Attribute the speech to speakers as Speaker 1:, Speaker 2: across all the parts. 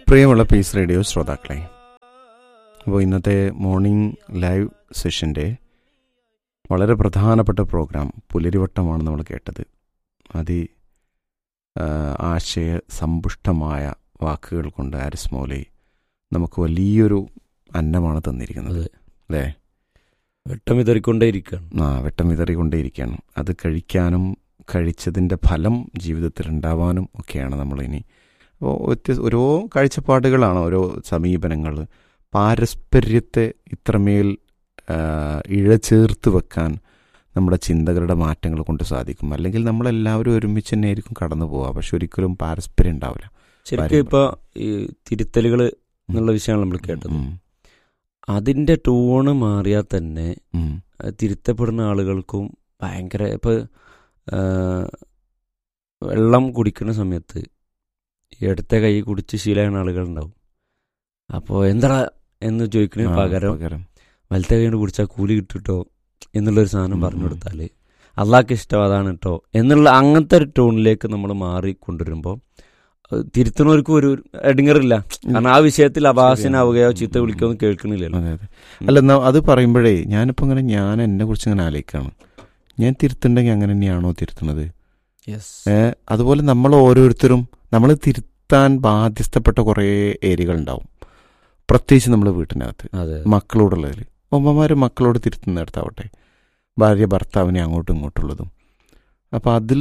Speaker 1: പ്രിയമുള്ള piece radio ശ്രോതാക്കളെ അപ്പോൾ ഇന്നത്തെ മോർണിംഗ് ലൈവ് സെഷൻ്റെ വളരെ പ്രധാനപ്പെട്ട പ്രോഗ്രാം പുലരിവട്ടമാണ് നമ്മൾ കേട്ടത് അതി ആ, ആശയ സമ്പുഷ്ടമായ വാക്കുകൾ കൊണ്ട് ആരിസ് മൗലി നമുക്ക് വലിയൊരു അന്നമാണ് തന്നിരിക്കുന്നത്
Speaker 2: അതെ.
Speaker 1: അല്ലേ
Speaker 2: വെട്ടം വിതറിക്കൊണ്ടേയിരിക്കുകയാണ്
Speaker 1: ആ വെട്ടം വിതറിക്കൊണ്ടേയിരിക്കുകയാണ് അത് കഴിക്കാനും കഴിച്ചതിൻ്റെ ഫലം ജീവിതത്തിൽ ഉണ്ടാവാനും ഒക്കെയാണ് നമ്മളിനി അപ്പോൾ വ്യത്യസ്ത ഓരോ കാഴ്ചപ്പാടുകളാണ് ഓരോ സമീപനങ്ങൾ പാരസ്പര്യത്തെ ഇത്രമേൽ ആ, ഇഴചേർത്ത് വെക്കാൻ നമ്മുടെ ചിന്തകളുടെ മാറ്റങ്ങൾ കൊണ്ട് സാധിക്കും അല്ലെങ്കിൽ നമ്മളെല്ലാവരും ഒരുമിച്ച് തന്നെ ആയിരിക്കും കടന്നു പോവുക പക്ഷെ ഒരിക്കലും പാരസ്പര്യം ഉണ്ടാവില്ല
Speaker 2: ശരിക്കും
Speaker 1: കാര്യം
Speaker 2: ഇപ്പൊ ഈ തിരുത്തലുകൾ എന്നുള്ള വിഷയമാണ് നമ്മൾ കേട്ടത്
Speaker 1: ഉം,
Speaker 2: അതിന്റെ ടൂണ് മാറിയാൽ തന്നെ
Speaker 1: ഉം,
Speaker 2: ആ, തിരുത്തപ്പെടുന്ന ആളുകൾക്കും ഭയങ്കര ഇപ്പൊ ആ, വെള്ളം കുടിക്കുന്ന സമയത്ത് ഈ ഇടത്തെ കൈ കുടിച്ച് ശീലമായ ആളുകളുണ്ടാവും അപ്പോൾ എന്താ എന്ന് ചോദിക്കുന്നതിന്
Speaker 1: ആ,
Speaker 2: പകരം
Speaker 1: പകരം
Speaker 2: വലത്തെ കൈ കൊണ്ട് കുടിച്ചാൽ കൂലി കിട്ടുട്ടോ എന്നുള്ളൊരു സാധനം
Speaker 1: ഉം,
Speaker 2: പറഞ്ഞു
Speaker 1: ഉം.
Speaker 2: കൊടുത്താൽ അള്ളാഹ്ക്ക് ഇഷ്ടം അതാണ് കേട്ടോ എന്നുള്ള അങ്ങനത്തെ ഒരു ടോണിലേക്ക് നമ്മൾ മാറി കൊണ്ടുവരുമ്പോൾ തിരുത്തുന്നവർക്കും ഒരു അടിങ്ങറില്ല കാരണം ആ വിഷയത്തിൽ അഭാസനാവുകയോ
Speaker 1: ശരിയാണ്.
Speaker 2: ചീത്ത വിളിക്കുകയോ ഒന്നും കേൾക്കണില്ലല്ലോ
Speaker 1: അതെ അതെ അല്ല എന്നാ അത് പറയുമ്പോഴേ ഞാനിപ്പോൾ ഇങ്ങനെ ഞാൻ എന്നെ കുറിച്ച് ഇങ്ങനെ ആലോചിക്കാണ് ഞാൻ തിരുത്തുണ്ടെങ്കിൽ അങ്ങനെ തന്നെയാണോ തിരുത്തുന്നത് ഏ, അതുപോലെ നമ്മൾ ഓരോരുത്തരും നമ്മൾ തിരുത്താൻ ബാധ്യസ്ഥപ്പെട്ട കുറേ ഏരിയകൾ ഉണ്ടാവും പ്രത്യേകിച്ച് നമ്മൾ വീട്ടിനകത്ത്
Speaker 2: അതെ
Speaker 1: മക്കളോടുള്ളതിൽ ഉമ്മമാർ മക്കളോട് തിരുത്തുന്നിടത്താവട്ടെ ഭാര്യ ഭർത്താവിനെ അങ്ങോട്ടും ഇങ്ങോട്ടുള്ളതും അപ്പം അതിൽ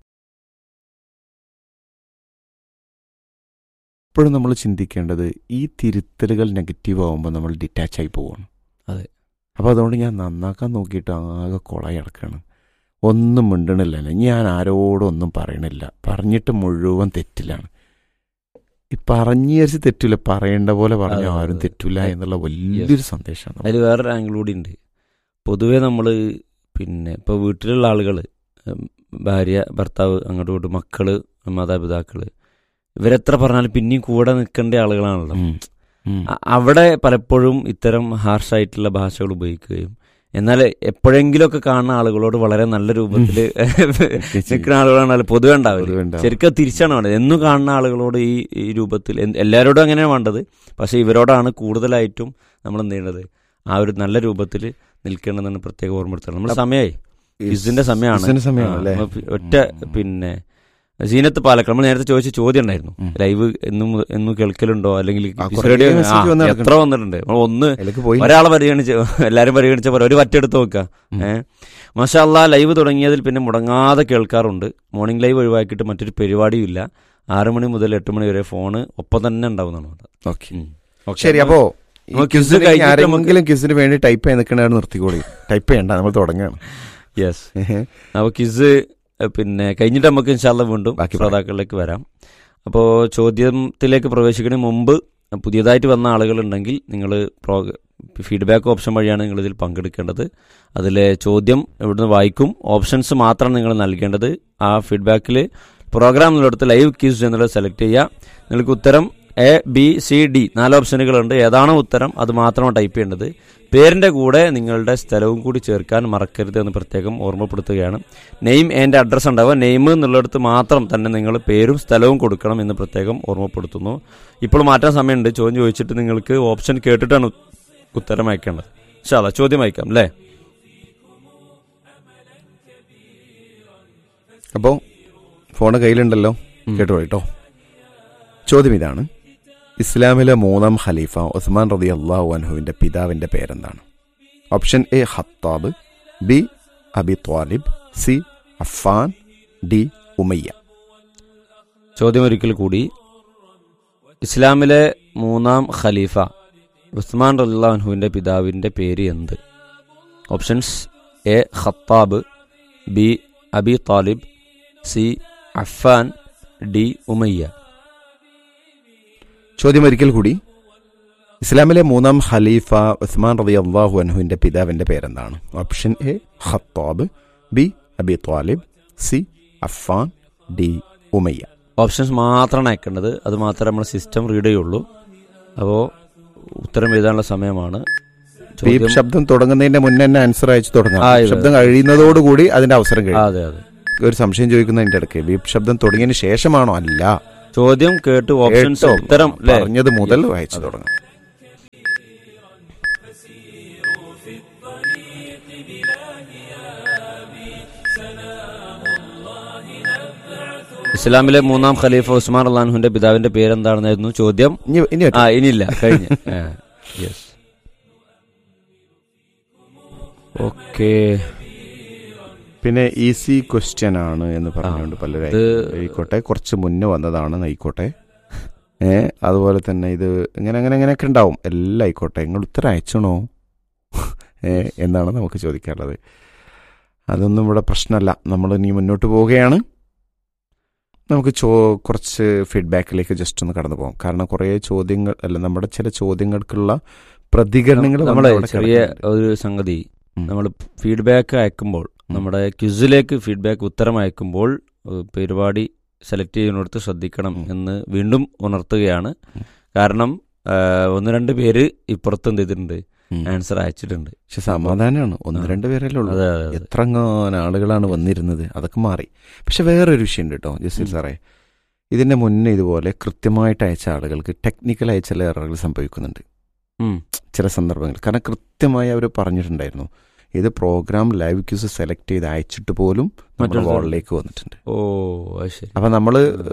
Speaker 1: എപ്പോഴും നമ്മൾ ചിന്തിക്കേണ്ടത് ഈ തിരുത്തലുകൾ നെഗറ്റീവ് ആകുമ്പോൾ നമ്മൾ ഡിറ്റാച്ച് ആയി പോവാണ്
Speaker 2: അതെ.
Speaker 1: അപ്പോൾ അതുകൊണ്ട് ഞാൻ നന്നാക്കാൻ നോക്കിയിട്ട് ആകെ കുളമായി കിടക്കുകയാണ് ഒന്നും മിണ്ടണില്ല ഞാൻ ആരോടും ഒന്നും പറയണില്ല പറഞ്ഞിട്ട് മുഴുവൻ തെറ്റിലാണ് ഈ പറഞ്ഞു വിചാരിച്ച് തെറ്റില്ല പറയേണ്ട പോലെ പറഞ്ഞ
Speaker 2: അതെ,
Speaker 1: ആരും
Speaker 2: അതെ.
Speaker 1: തെറ്റില്ല എന്നുള്ള വലിയൊരു സന്ദേശമാണ്
Speaker 2: അതിൽ വേറൊരു ആംഗിൾ കൂടി ഉണ്ട് പൊതുവെ നമ്മൾ പിന്നെ ഇപ്പോൾ വീട്ടിലുള്ള ആളുകൾ ഭാര്യ ഭർത്താവ് അങ്ങോട്ടും ഇങ്ങോട്ടും മക്കള് മാതാപിതാക്കള് ഇവരെത്ര പറഞ്ഞാലും പിന്നെയും കൂടെ നിൽക്കേണ്ട ആളുകളാണല്ലോ
Speaker 1: ഉം. ഉം.
Speaker 2: അ- അവിടെ പലപ്പോഴും ഇത്തരം ഹാർഷായിട്ടുള്ള ഭാഷകൾ ഉപയോഗിക്കുകയും എന്നാൽ എപ്പോഴെങ്കിലുമൊക്കെ കാണുന്ന ആളുകളോട് വളരെ നല്ല രൂപത്തിൽ നിൽക്കുന്ന ആളുകളാണ് പൊതുവെ ഉണ്ടാവില്ല
Speaker 1: പൊതുവെ ഉണ്ടാവും.
Speaker 2: ശരിക്കും അത് തിരിച്ചാണ് വേണ്ടത് എന്നും കാണുന്ന ആളുകളോട് ഈ ഈ രൂപത്തിൽ എന്ത് എല്ലാവരോടും അങ്ങനെയാണ് വേണ്ടത് പക്ഷെ ഇവരോടാണ് കൂടുതലായിട്ടും നമ്മൾ എന്ത് ചെയ്യേണ്ടത് ആ ഒരു നല്ല രൂപത്തിൽ നിൽക്കേണ്ടതെന്ന് പ്രത്യേകം ഓർമ്മപ്പെടുത്തണം നമ്മുടെ സമയമായി ക്വിസിന്റെ സമയമാണ്
Speaker 1: ക്വിസിന്റെ സമയമാണ്
Speaker 2: ആ,
Speaker 1: അല്ലേ?
Speaker 2: നമ്മ ഒറ്റ
Speaker 1: ഉം.
Speaker 2: പിന്നെ സീനത്ത് പാലക്കാട് നമ്മൾ നേരത്തെ ചോദിച്ച ചോദ്യം ഉണ്ടായിരുന്നു
Speaker 1: ഉം.
Speaker 2: ലൈവ് എന്നും എന്നും കേൾക്കലുണ്ടോ അല്ലെങ്കിൽ
Speaker 1: ആ,
Speaker 2: ക്വിസ്
Speaker 1: കുറേ
Speaker 2: റേഡിയോ-
Speaker 1: message
Speaker 2: ആ,
Speaker 1: വന്ന്
Speaker 2: എത്ര വന്നിട്ടുണ്ട് നമ്മൾ ഒന്ന്
Speaker 1: അതിലേക്ക് പോയി
Speaker 2: ഒരാളെ പരിഗണിച്ച് എല്ലാരും പരിഗണിച്ച പോലെ ഒരു വറ്റെടുത്ത് നോക്കുക
Speaker 1: ഉം.
Speaker 2: ഏഹ് മഷാല്ല ലൈവ് തുടങ്ങിയതിൽ പിന്നെ മുടങ്ങാതെ കേൾക്കാറുണ്ട് മോർണിംഗ് ലൈവ് ഒഴിവാക്കിയിട്ട് മറ്റൊരു പരിപാടിയും ഇല്ല ആറ് മണി മുതൽ എട്ട് മണി വരെ ഫോണ് ഒപ്പം തന്നെ ഉണ്ടാവുന്നതാണ്
Speaker 1: ഓക്കെ
Speaker 2: ഉം. ഓക്കേ.
Speaker 1: ശരി അപ്പോ ഈ
Speaker 2: നമുക്ക് quiz
Speaker 1: ക്വിസിന്
Speaker 2: കഴിഞ്ഞിട്ട്
Speaker 1: ആരെങ്കിലും ക്വിസിന് വേണ്ടി ടൈപ്പ് ചെയ്ത് നിൽക്കണ നിർത്തിക്കോളി ടൈപ്പ് ചെയ്യണ്ട നമ്മൾ തുടങ്ങാണ്
Speaker 2: യെസ് അപ്പോൾ കിസ് പിന്നെ കഴിഞ്ഞിട്ട് നമുക്ക് ഇൻഷാല്ല വീണ്ടും
Speaker 1: ബാക്കി പറയാം.
Speaker 2: ശ്രോതാക്കളിലേക്ക് വരാം അപ്പോൾ ചോദ്യത്തിലേക്ക് പ്രവേശിക്കുന്നതിന് മുമ്പ് പുതിയതായിട്ട് വന്ന ആളുകളുണ്ടെങ്കിൽ നിങ്ങൾ പ്രോ ഫീഡ്ബാക്ക് ഓപ്ഷൻ വഴിയാണ് നിങ്ങൾ ഇതിൽ പങ്കെടുക്കേണ്ടത് അതിലെ ചോദ്യം ഇവിടുന്ന് വായിക്കും ഓപ്ഷൻസ് മാത്രമാണ് നിങ്ങൾ നൽകേണ്ടത് ആ ഫീഡ്ബാക്കിൽ പ്രോഗ്രാം എന്നുള്ളടത്ത് ലൈവ് ക്യൂസ് എന്നുള്ളത് സെലക്ട് ചെയ്യുക നിങ്ങൾക്ക് ഉത്തരം എ ബി സി ഡി നാല് ഓപ്ഷനുകളുണ്ട് ഏതാണോ ഉത്തരം അത് മാത്രമാണ് ടൈപ്പ് ചെയ്യേണ്ടത് പേരിൻ്റെ കൂടെ നിങ്ങളുടെ സ്ഥലവും കൂടി ചേർക്കാൻ മറക്കരുത് എന്ന് പ്രത്യേകം ഓർമ്മപ്പെടുത്തുകയാണ് നെയിം ആൻഡ് അഡ്രസ്സ് ഉണ്ടാവുക നെയിം എന്നുള്ളിടത്ത് മാത്രം തന്നെ നിങ്ങൾ പേരും സ്ഥലവും കൊടുക്കണം എന്ന് പ്രത്യേകം ഓർമ്മപ്പെടുത്തുന്നു ഇപ്പോൾ മാറ്റാൻ സമയമുണ്ട് ചോദ്യം ചോദിച്ചിട്ട് നിങ്ങൾക്ക് ഓപ്ഷൻ കേട്ടിട്ടാണ് ഉ- ഉത്തരം അയക്കേണ്ടത് ശാല ചോദ്യം അയക്കാം അല്ലേ
Speaker 1: അപ്പോൾ ഫോണ് കയ്യിലുണ്ടല്ലോ
Speaker 2: ഉം.
Speaker 1: കേട്ടോ കേട്ടോ ചോദ്യം ഇതാണ് ഇസ്ലാമിലെ മൂന്നാം ഖലീഫ ഉസ്മാൻ റതി അള്ളാഹു അൻഹുവിന്റെ പിതാവിന്റെ പേരെന്താണ് option A Khattab B Abi Talib C Affan D Umayya
Speaker 2: ചോദ്യം ഒരിക്കൽ കൂടി ഇസ്ലാമിലെ മൂന്നാം ഖലീഫ ഉസ്മാൻ റല്ലാൻഹുവിൻ്റെ പിതാവിൻ്റെ പേര് എന്ത് options A Khattab B Abi Talib C Affan D Umayya
Speaker 1: ചോദ്യം ഒരിക്കൽ കൂടി ഇസ്ലാമിലെ മൂന്നാം ഖലീഫ ഉസ്മാൻ റതി അള്ളാഹു അൻഹുവിന്റെ പിതാവിന്റെ പേരെന്താണ് option A Khattab B Abi Talib C Affan D Umayya
Speaker 2: options മാത്രമാണ് അയക്കേണ്ടത് അത് മാത്രമേ നമ്മുടെ സിസ്റ്റം റീഡ് ചെയ്യുള്ളൂ അപ്പോൾ ഉത്തരം എഴുതാനുള്ള സമയമാണ്
Speaker 1: ബീപ്
Speaker 2: ചോദ്യം-
Speaker 1: ശബ്ദം തുടങ്ങുന്നതിന്റെ മുന്നേ തന്നെ ആൻസർ അയച്ചു തുടങ്ങാം
Speaker 2: ആ,
Speaker 1: ബീപ്
Speaker 2: ഇവ-
Speaker 1: ശബ്ദം കഴിയുന്നതോടുകൂടി അതിന്റെ അവസരം
Speaker 2: ആ,
Speaker 1: കഴിയും
Speaker 2: അതെ അതെ
Speaker 1: ഒരു സംശയം ചോദിക്കുന്നതിന്റെ ഇടയ്ക്ക് ബീപ് ശബ്ദം തുടങ്ങിയതിന് ശേഷമാണോ അല്ല
Speaker 2: ചോദ്യം കേട്ട് ഓപ്ഷൻസ്
Speaker 1: കേട്ടോ?
Speaker 2: ഉത്തരം അല്ലേ
Speaker 1: പറഞ്ഞത് മുതൽ വായിച്ചു തുടങ്ങാം
Speaker 2: ഇസ്ലാമിലെ മൂന്നാം ഖലീഫ ഉസ്മാൻ അള്ളാൻഹുന്റെ പിതാവിന്റെ പേരെന്താണെന്നായിരുന്നു ചോദ്യം
Speaker 1: ഇനി ഇനി
Speaker 2: ആ ഇനിയില്ല കഴിഞ്ഞ് യെസ് ഓക്കെ
Speaker 1: പിന്നെ ഈസി ക്വസ്റ്റ്യൻ ആണ് എന്ന് പറഞ്ഞുകൊണ്ട് പലരും
Speaker 2: ഇത്
Speaker 1: ആയിക്കോട്ടെ കുറച്ച് മുന്നേ വന്നതാണ് ആയിക്കോട്ടെ ഏ അതുപോലെ തന്നെ ഇത് ഇങ്ങനെ അങ്ങനെ അങ്ങനെയൊക്കെ ഉണ്ടാവും എല്ലാം ആയിക്കോട്ടെ നിങ്ങൾ ഉത്തരം അയച്ചണോ ഏ എന്നാണ് നമുക്ക് ചോദിക്കാനുള്ളത് അതൊന്നും ഇവിടെ പ്രശ്നമല്ല നമ്മൾ ഇനി മുന്നോട്ട് പോവുകയാണ് നമുക്ക് ചോ കുറച്ച് ഫീഡ്ബാക്കിലേക്ക് ജസ്റ്റ് ഒന്ന് കടന്നു പോകാം കാരണം കുറേ ചോദ്യങ്ങൾ അല്ല നമ്മുടെ ചില ചോദ്യങ്ങൾക്കുള്ള പ്രതികരണങ്ങൾ
Speaker 2: നമ്മളെ
Speaker 1: അവിടെ
Speaker 2: ചെറിയ
Speaker 1: കിടക്കുന്നുണ്ട്.
Speaker 2: ഒരു സംഗതി
Speaker 1: ഉം.
Speaker 2: നമ്മൾ ഫീഡ്ബാക്ക് അയക്കുമ്പോൾ നമ്മുടെ ക്വിസിലേക്ക് ഫീഡ്ബാക്ക് ഉത്തരം അയക്കുമ്പോൾ ഏഹ്, പരിപാടി സെലക്ട് ചെയ്യുന്നിടത്ത് ശ്രദ്ധിക്കണം
Speaker 1: ഉം.
Speaker 2: എന്ന് വീണ്ടും ഉണർത്തുകയാണ്
Speaker 1: ഉം.
Speaker 2: കാരണം ഏഹ്, ഒന്ന് രണ്ട് പേര് ഇപ്പുറത്ത് എന്ത് ചെയ്തിട്ടുണ്ട്
Speaker 1: ഉം.
Speaker 2: ആൻസർ അയച്ചിട്ടുണ്ട്
Speaker 1: പക്ഷെ സമാധാനമാണ് ഒന്ന്
Speaker 2: ആ.
Speaker 1: രണ്ട് പേരല്ലേ ഉള്ളൂ
Speaker 2: അതെ അതെ അതെ.
Speaker 1: എത്രങ്ങാനും ആളുകളാണ് വന്നിരുന്നത് അതൊക്കെ മാറി പക്ഷെ വേറൊരു വിഷയമുണ്ട് കേട്ടോ ജസീൽ
Speaker 2: ഉം.
Speaker 1: സാറേ ഇതിന്റെ മുന്നേ ഇതുപോലെ കൃത്യമായിട്ട് അയച്ച ആളുകൾക്ക് ടെക്നിക്കലായി ചില എററുകൾ സംഭവിക്കുന്നുണ്ട്
Speaker 2: ഉം.
Speaker 1: ചില സന്ദർഭങ്ങൾ കാരണം കൃത്യമായി അവർ പറഞ്ഞിട്ടുണ്ടായിരുന്നു ഇത് പ്രോഗ്രാം ലൈവ് ക്യൂസ് സെലക്ട് ചെയ്ത് അയച്ചിട്ട് പോലും നമ്മുടെ
Speaker 2: മറ്റൊരു
Speaker 1: വാളിലേക്ക് വന്നിട്ടുണ്ട്
Speaker 2: ഓ അത് ശരി
Speaker 1: അപ്പൊ നമ്മൾ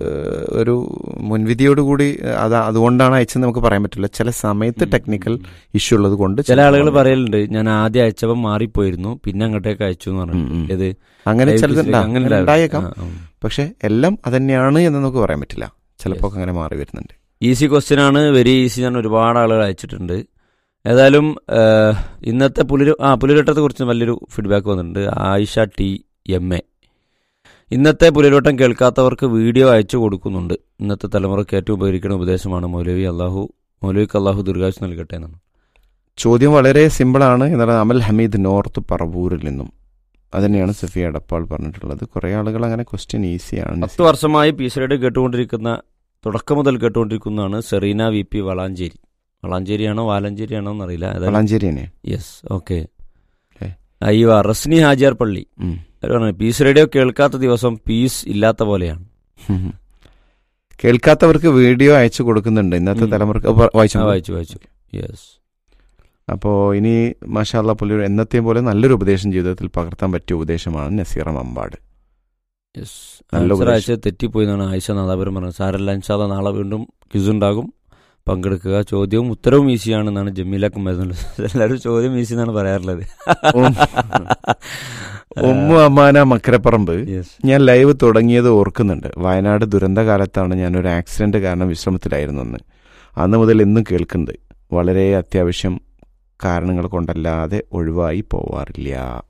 Speaker 1: ഒരു മുൻവിധിയോടുകൂടി അത് അതുകൊണ്ടാണ് അയച്ചെന്ന് നമുക്ക് പറയാൻ പറ്റില്ല ചില സമയത്ത്
Speaker 2: ഉം.
Speaker 1: ടെക്നിക്കൽ ഇഷ്യൂ ഉള്ളത് കൊണ്ട്
Speaker 2: ചില ആളുകൾ പറയലുണ്ട് ഞാൻ ആദ്യം അയച്ചപ്പോൾ മാറിപ്പോയിരുന്നു പിന്നെ അങ്ങോട്ടേക്ക് അയച്ചു എന്ന് പറഞ്ഞു
Speaker 1: ഉം, ഉം.
Speaker 2: ഇത്
Speaker 1: അങ്ങനെ
Speaker 2: live
Speaker 1: ചിലത്
Speaker 2: quiz ലേക്ക് അങ്ങനെ ഉണ്ടാവും.
Speaker 1: ഉണ്ടായേക്കാം
Speaker 2: ആ, ആ.
Speaker 1: പക്ഷെ എല്ലാം അതന്നെയാണ് എന്ന് നമുക്ക് പറയാൻ പറ്റില്ല ചിലപ്പോൾ അങ്ങനെ മാറി വരുന്നുണ്ട്
Speaker 2: ഈസി ക്വസ്റ്റ്യൻ ആണ് വെരി ഈസി ഞാൻ ഒരുപാട് ആളുകൾ അയച്ചിട്ടുണ്ട് ഏതായാലും ഏഹ്, ഇന്നത്തെ പുലിരു ആ പുലിരോട്ടത്തെ കുറിച്ച് വലിയൊരു ഫീഡ്ബാക്ക് വന്നിട്ടുണ്ട് ആയിഷ ടി എം എ ഇന്നത്തെ പുലിരോട്ടം കേൾക്കാത്തവർക്ക് വീഡിയോ അയച്ചു കൊടുക്കുന്നുണ്ട് ഇന്നത്തെ തലമുറയ്ക്ക് ഏറ്റവും ഉപകരിക്കുന്ന ഉപദേശമാണ് മൗലവി അള്ളാഹു മൗലവിക്ക് അള്ളാഹു ദീർഘായുസ് നൽകട്ടെ എന്നാണ്
Speaker 1: ചോദ്യം വളരെ സിമ്പിളാണ് എന്നാൽ അമൽ ഹമീദ് നോർത്ത് പറവൂരിൽ നിന്നും അതന്നെയാണ് സഫിയ എടപ്പാൾ പറഞ്ഞിട്ടുള്ളത് കുറെ ആളുകൾ അങ്ങനെ ക്വസ്റ്റ്യൻ ഈസിയാണ്
Speaker 2: പത്ത് വർഷമായി പീസറേഡ് കേട്ടുകൊണ്ടിരിക്കുന്ന തുടക്കം മുതൽ കേട്ടുകൊണ്ടിരിക്കുന്നതാണ് സെറീന വി പി വളാഞ്ചേരി വളാഞ്ചേരിയാണോ വാലഞ്ചേരിയാണോ എന്നറിയില്ല ഏതായാലും
Speaker 1: വളാഞ്ചേരി തന്നെ
Speaker 2: യെസ് ഓക്കെ
Speaker 1: Okay.
Speaker 2: അയ്യോ റസ്നി ഹാജിയാർ പള്ളി
Speaker 1: ഉം.
Speaker 2: അവര് പറഞ്ഞു, പീസ് റേഡിയോ കേൾക്കാത്ത ദിവസം പീസ് ഇല്ലാത്ത പോലെയാണ്
Speaker 1: ഉം. കേൾക്കാത്തവർക്ക് വീഡിയോ അയച്ചു കൊടുക്കുന്നുണ്ട് ഇന്നത്തെ
Speaker 2: ഉം.
Speaker 1: തലമുറക്ക് അപ്പൊ വായിച്ചു
Speaker 2: ആ, വായിച്ചു വായിച്ചു യെസ്
Speaker 1: അപ്പോൾ ഇനി മാഷാല്ല പുള്ളി എന്നത്തെയും പോലെ നല്ലൊരു ഉപദേശം ജീവിതത്തിൽ പകർത്താൻ പറ്റിയ ഉപദേശമാണ് നസീറ മമ്പാട്
Speaker 2: യെസ്
Speaker 1: നല്ല
Speaker 2: ആൻസർ
Speaker 1: ഉപദേശം.
Speaker 2: അയച്ചത് തെറ്റിപ്പോയി എന്നാണ് ആയിഷ നാദാപുരം പറഞ്ഞത് സാരല്ല ഇൻഷാല്ല നാളെ വീണ്ടും ക്വിസ് ഉണ്ടാകും പങ്കെടുക്കുക ചോദ്യവും ഉത്തരവും ഈസിയാണെന്നാണ് ജമീലക്കും വരുന്നുള്ളത് എല്ലാവരും ചോദ്യം ഈസി എന്നാണ് പറയാറുള്ളത്
Speaker 1: ഉം. ഉമ്മു അമ്മാന മക്കരപ്പറമ്പ്
Speaker 2: യെസ്
Speaker 1: ഞാൻ ലൈവ് തുടങ്ങിയത് ഓർക്കുന്നുണ്ട് വയനാട് ദുരന്ത കാലത്താണ് ഞാൻ ഒരു ആക്സിഡന്റ് കാരണം വിശ്രമത്തിലായിരുന്നു അന്ന് അന്ന് മുതൽ ഇന്നും കേൾക്കുന്നത് വളരെ അത്യാവശ്യം കാരണങ്ങൾ കൊണ്ടല്ലാതെ ഒഴിവായി പോവാറില്ല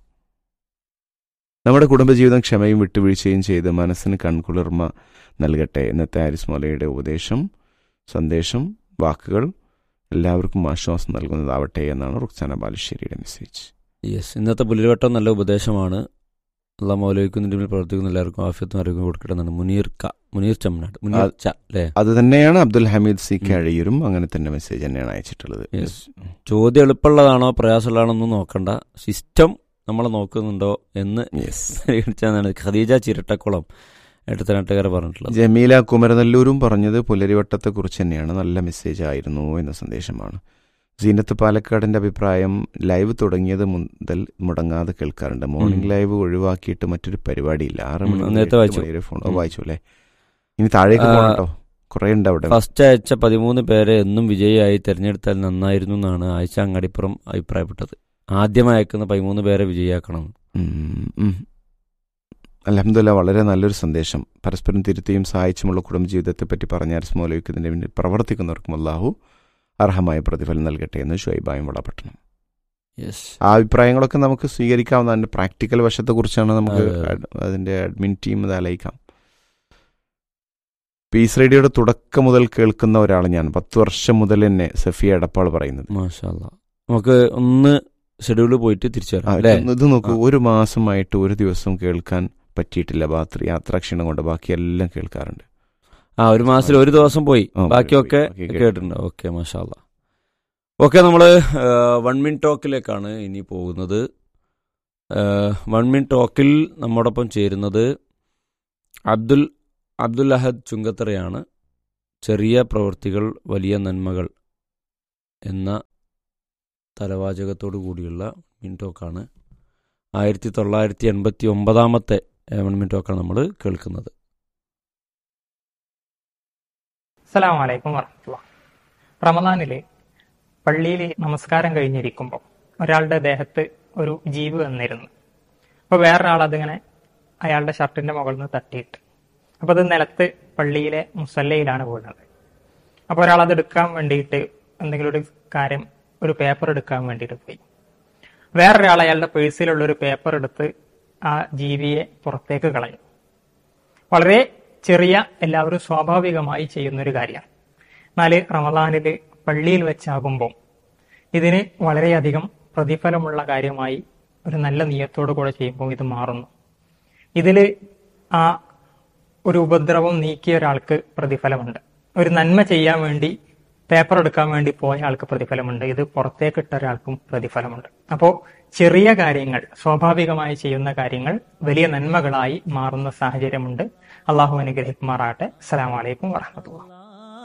Speaker 1: നമ്മുടെ കുടുംബജീവിതം ക്ഷമയും വിട്ടുവീഴ്ചയും ചെയ്ത് മനസ്സിന് കൺകുളിർമ നൽകട്ടെ ഇന്നത്തെ ആരിസ് മൊലയുടെ ഉപദേശം സന്ദേശം വാക്കുകൾ എല്ലാവർക്കും ആശ്വാസം നൽകുന്നതാവട്ടെ എന്നാണ് റുക്സാന ബാലുശ്ശേരിയുടെ മെസ്സേജ്
Speaker 2: യെസ് ഇന്നത്തെ പുലിവട്ടം നല്ല ഉപദേശമാണ് അല്ല മൗലവിക്കുന്നതിന് മുന്നിൽ പ്രവർത്തിക്കുന്ന എല്ലാവർക്കും ആഫ്യത്തും ആരോഗ്യം കൊടുക്കട്ടെ എന്നാണ് മുനീർ ക മുനീർ ചമ്മനാട് മുനീർ ച അല്ലേ
Speaker 1: അത് തന്നെയാണ് അബ്ദുൽ ഹമീദ് സി
Speaker 2: ഉം.
Speaker 1: കഴിയരും അങ്ങനെ തന്നെ മെസ്സേജ് തന്നെയാണ് അയച്ചിട്ടുള്ളത്
Speaker 2: Yes. ചോദ്യം എളുപ്പമുള്ളതാണോ പ്രയാസമുള്ളതാണോ ഒന്നും നോക്കണ്ട സിസ്റ്റം നമ്മളെ നോക്കുന്നുണ്ടോ എന്ന്
Speaker 1: യെസ്
Speaker 2: പരിഗണിച്ചാണ് ഖദീജ ചിരട്ടക്കുളം എട്ടത്തനാട്ടുകാരെ പറഞ്ഞിട്ടുള്ളത്
Speaker 1: ജമീല കുമരനെല്ലൂരും പറഞ്ഞത് പുലരിവട്ടത്തെക്കുറിച്ച് തന്നെയാണ് നല്ല മെസ്സേജ് ആയിരുന്നു എന്ന സന്ദേശമാണ് സീനത്ത് പാലക്കാടിന്റെ അഭിപ്രായം ലൈവ് തുടങ്ങിയത് മുതൽ മുടങ്ങാതെ കേൾക്കാറുണ്ട് മോർണിംഗ്
Speaker 2: ഉം.
Speaker 1: ലൈവ് ഒഴിവാക്കിയിട്ട് മറ്റൊരു പരിപാടിയില്ല ആറ്
Speaker 2: ഉം,
Speaker 1: മണി മുതൽ
Speaker 2: നേരത്തെ
Speaker 1: എട്ട്
Speaker 2: വായിച്ചു.
Speaker 1: മണി വരെ ഫോൺ
Speaker 2: ഉം.
Speaker 1: വായിച്ചു അല്ലേ ഇനി താഴേക്ക്
Speaker 2: ആ,
Speaker 1: പോകണം കേട്ടോ കുറെ ഉണ്ട് അവിടെ
Speaker 2: ഫസ്റ്റ് അയച്ച പതിമൂന്ന് പേരെ എന്നും വിജയിയായി തിരഞ്ഞെടുത്താൽ നന്നായിരുന്നു എന്നാണ് ആയിഷ അങ്ങാടിപ്പുറം അഭിപ്രായപ്പെട്ടത് ആദ്യം അയക്കുന്ന പതിമൂന്ന് പേരെ വിജയിയാക്കണം
Speaker 1: അലഹമില്ല വളരെ നല്ലൊരു സന്ദേശം പരസ്പരം തിരുത്തിയും സഹായിച്ചുമുള്ള കുടുംബജീവിതത്തെ പറ്റി പറഞ്ഞ അരിസ് മൗലവിക്കുന്നതിന് വേണ്ടി പ്രവർത്തിക്കുന്നവർക്കും അള്ളാഹു അർഹമായ പ്രതിഫലം നൽകട്ടെ എന്ന് ഷുഐബായും വളപട്ടണം
Speaker 2: യെസ്
Speaker 1: ആ അഭിപ്രായങ്ങളൊക്കെ നമുക്ക് സ്വീകരിക്കാവുന്ന അതിന്റെ പ്രാക്ടിക്കൽ വശത്തെക്കുറിച്ചാണ് നമുക്ക്
Speaker 2: അതെ, അതെ.
Speaker 1: അഡ്- അതിന്റെ അഡ്മിൻ ടീം ഇത് ആലോചിക്കാം പീസ് റേഡിയോയുടെ തുടക്കം മുതൽ കേൾക്കുന്ന ഒരാൾ ഞാൻ പത്ത് വർഷം മുതൽ തന്നെ സഫിയ എടപ്പാൾ പറയുന്നത്
Speaker 2: മാഷാല്ല നമുക്ക് ഒന്ന് ഷെഡ്യൂള് പോയിട്ട് തിരിച്ചു
Speaker 1: ആ,
Speaker 2: വരാം അല്ലേ
Speaker 1: ഇത് ഇത് നോക്കൂ
Speaker 2: ആ.
Speaker 1: ഒരു മാസമായിട്ട് ഒരു ദിവസം കേൾക്കാൻ പറ്റിയിട്ടില്ല ബാത്രി യാത്രാക്ഷീണം കൊണ്ട് ബാക്കിയെല്ലാം കേൾക്കാറുണ്ട്
Speaker 2: ആ ഒരു മാസത്തിൽ ഒരു ദിവസം പോയി
Speaker 1: ആ,
Speaker 2: ബാക്കിയൊക്കെ
Speaker 1: ബാക്കി കേട്ടിട്ടുണ്ട്.
Speaker 2: കേട്ടിട്ടുണ്ട് ഓക്കെ മാഷാല്ല ഓക്കെ നമ്മൾ വൺ മിൻ ടോക്കിലേക്കാണ് ഇനി പോകുന്നത് വൺ മിൻ ടോക്കിൽ നമ്മോടൊപ്പം ചേരുന്നത് അബ്ദുൽ അബ്ദുൽ അഹദ് ചുങ്കത്തറയാണ് ചെറിയ പ്രവൃത്തികൾ വലിയ നന്മകൾ എന്ന തലവാചകത്തോടു കൂടിയുള്ള മിൻടോക്കാണ് ആയിരത്തി തൊള്ളായിരത്തി എൺപത്തി ഒമ്പതാമത്തെ മിൻടോക്കാണ് നമ്മൾ കേൾക്കുന്നത്
Speaker 3: അസ്സലാമു അലൈക്കും വറഹ്മത്തുള്ളാഹി റമദാനില് പള്ളിയിൽ നമസ്കാരം കഴിഞ്ഞിരിക്കുമ്പോൾ ഒരാളുടെ ദേഹത്ത് ഒരു ജീവ് വന്നിരുന്നു അപ്പോൾ വേറൊരാൾ അതിങ്ങനെ അയാളുടെ ഷർട്ടിന്റെ മുകളിൽ നിന്ന് തട്ടിയിട്ട് അപ്പോൾ അത് നിലത്ത് പള്ളിയിലെ മുസല്ലയിലാണ് വീണത് അപ്പോൾ ഒരാൾ അത് എടുക്കാൻ വേണ്ടിയിട്ട് എന്തെങ്കിലും ഒരു കാര്യം ഒരു പേപ്പർ എടുക്കാൻ വേണ്ടിയിട്ട് പോയി വേറൊരാൾ അയാളുടെ പേഴ്സിലുള്ള ഒരു പേപ്പർ എടുത്ത് ആ ജീവിയെ പുറത്തേക്ക് കളയും വളരെ ചെറിയ എല്ലാവരും സ്വാഭാവികമായി ചെയ്യുന്ന ഒരു കാര്യമാണ് എന്നാല് റമദാനിൽ പള്ളിയിൽ വെച്ചാകുമ്പോൾ ഇതിന് വളരെയധികം പ്രതിഫലമുള്ള കാര്യമായി ഒരു നല്ല നിയത്തോടു കൂടെ ചെയ്യുമ്പോൾ ഇത് മാറുന്നു ഇതിൽ ആ ഒരു ഉപദ്രവം നീക്കിയ ഒരാൾക്ക് പ്രതിഫലമുണ്ട് ഒരു നന്മ ചെയ്യാൻ വേണ്ടി പേപ്പർ എടുക്കാൻ വേണ്ടി പോയ ആൾക്ക് പ്രതിഫലമുണ്ട് ഇത് പുറത്തേക്ക് ഇട്ട ഒരാൾക്കും പ്രതിഫലമുണ്ട് അപ്പോൾ ചെറിയ കാര്യങ്ങൾ സ്വാഭാവികമായി ചെയ്യുന്ന കാര്യങ്ങൾ വലിയ നന്മകളായി മാറുന്ന സാഹചര്യമുണ്ട് അള്ളാഹു അനുഗ്രഹിക്കുമാറാട്ടെ അസ്സലാമലൈക്കും വാഹമത്തുള്ള